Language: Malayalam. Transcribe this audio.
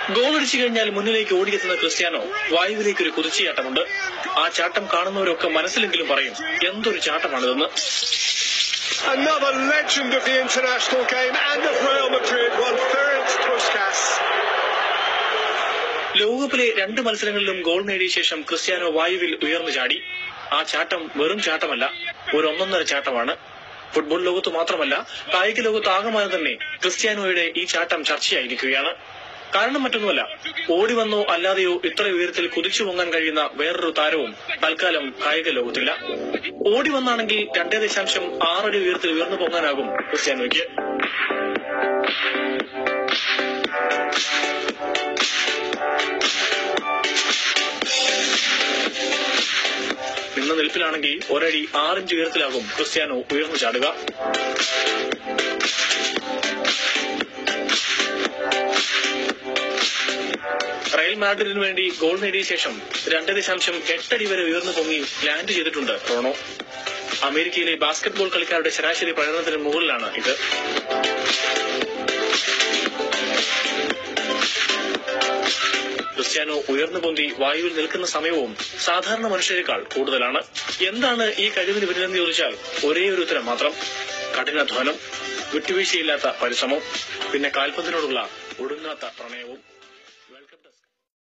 ഗോളടിച്ചു കഴിഞ്ഞാൽ മുന്നിലേക്ക് ഓടിയെത്തുന്ന ക്രിസ്ത്യാനോ വായുവിലേക്ക് ഒരു കുതിച്ചുചാട്ടമുണ്ട് ആ ചാട്ടം കാണുന്നവരൊക്കെ മനസ്സിലെങ്കിലും പറയും എന്തൊരു ചാട്ടമാണിതെന്ന് Another legend of the international game and of Real Madrid, one Ferenc Puskas. ലോകകപ്പിലെ രണ്ട് മത്സരങ്ങളിലും ഗോൾ നേടിയ ശേഷം ക്രിസ്ത്യാനോ വായുവിൽ ഉയർന്നു ചാടി ആ ചാട്ടം വെറും ചാട്ടമല്ല ഒരു ഒന്നൊന്നര ചാട്ടമാണ് ഫുട്ബോൾ ലോകത്ത് മാത്രമല്ല കായിക ലോകത്ത് ആകമാനം തന്നെ ക്രിസ്ത്യാനോയുടെ ഈ ചാട്ടം ചർച്ചയായിരിക്കുകയാണ് കാരണം മറ്റൊന്നുമല്ല ഓടി വന്നോ അല്ലാതെയോ ഇത്ര ഉയരത്തിൽ കുതിച്ചു പൊങ്ങാൻ കഴിയുന്ന വേറൊരു താരവും തൽക്കാലം കായിക ലോകത്തില്ല ഓടി വന്നാണെങ്കിൽ രണ്ടേ ദശാംശം ആറടി ഉയരത്തിൽ ഉയർന്നു പൊങ്ങാനാകും ക്രിസ്ത്യാനോയ്ക്ക് നിന്ന നിൽപ്പിലാണെങ്കിൽ ഒരടി ആറിഞ്ച് ഉയരത്തിലാകും ക്രിസ്ത്യാനോ ഉയർന്നു ചാടുക റയൽ മാഡ്രിഡിന് വേണ്ടി ഗോൾ നേടിയ ശേഷം രണ്ട് ദശാംശം എട്ടടി വരെ ഉയർന്നു പൊങ്ങി ലാൻഡ് ചെയ്തിട്ടുണ്ട് റോണോ അമേരിക്കയിലെ ബാസ്കറ്റ്ബോൾ കളിക്കാരുടെ ശരാശരി പ്രകടനത്തിന് മുകളിലാണ് ഇത് ക്രിസ്ത്യാനോ ഉയർന്നു പൊന്തി വായുവിൽ നിൽക്കുന്ന സമയവും സാധാരണ മനുഷ്യരെക്കാൾ കൂടുതലാണ് എന്താണ് ഈ കഴിവിന് പിന്നിലെന്ന് ചോദിച്ചാൽ ഒരേ ഒരു ഉത്തരം മാത്രം കഠിനാധ്വാനം വിട്ടുവീഴ്ചയില്ലാത്ത പരിശ്രമം പിന്നെ കാൽപന്തിനോടുള്ള ഒടുങ്ങാത്ത പ്രണയവും